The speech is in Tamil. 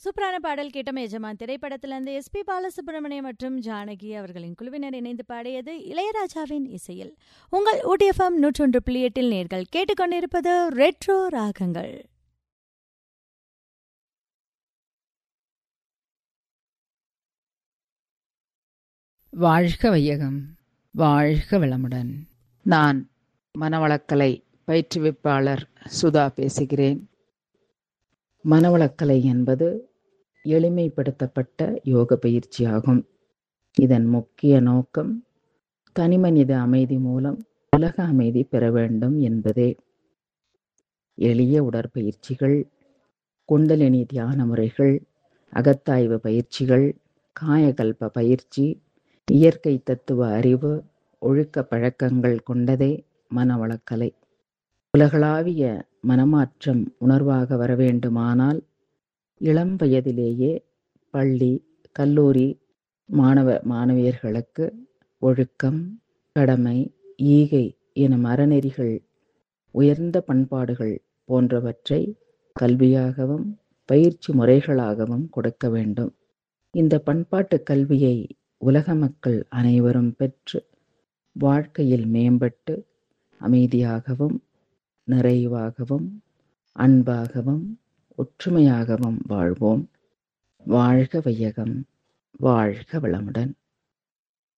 சூப்பரான பாடல் கேட்டோம் எஜமான் திரைப்படத்திலிருந்து எஸ்பி பாலசுப்ரமணியம் மற்றும் ஜானகி அவர்களின் குழுவினர் இணைந்து பாடியது இளையராஜாவின் இசையில் உங்கள் ஊட்டிஎஃப்எம் நூற்றொன்று புள்ளி எட்டில் நேர்கள் கேட்டுக்கொண்டிருப்பது ரெட்ரோ ராகங்கள் வாழ்க வையகம் வாழ்க வளமுடன் நான் மனவளக்கலை பயிற்றுவிப்பாளர் சுதா பேசுகிறேன் மனவளக்கலை என்பது எளிமைப்படுத்தப்பட்ட யோக பயிற்சியாகும் இதன் முக்கிய நோக்கம் தனிமனித அமைதி மூலம் உலக அமைதி பெற வேண்டும் என்பதே எளிய உடற்பயிற்சிகள் குண்டலினி தியான முறைகள் அகத்தாய்வு பயிற்சிகள் காயகல்ப பயிற்சி இயற்கை தத்துவ அறிவு ஒழுக்க பழக்கங்கள் கொண்டதே மனவளக்கலை உலகளாவிய மனமாற்றம் உணர்வாக வர வேண்டுமானால் இளம் வயதிலேயே பள்ளி கல்லூரி மாணவ மாணவியர்களுக்கு ஒழுக்கம் கடமை ஈகை எனும் அறநெறிகள் உயர்ந்த பண்பாடுகள் போன்றவற்றை கல்வியாகவும் பயிற்சி முறைகளாகவும் கொடுக்க வேண்டும் இந்த பண்பாட்டு கல்வியை உலக மக்கள் அனைவரும் பெற்று வாழ்க்கையில் மேம்பட்டு அமைதியாகவும் நிறைவாகவும் அன்பாகவும் ஒற்றுமையாகவும் வாழ்வோம் வாழ்க வையகம் வாழ்க வளமுடன்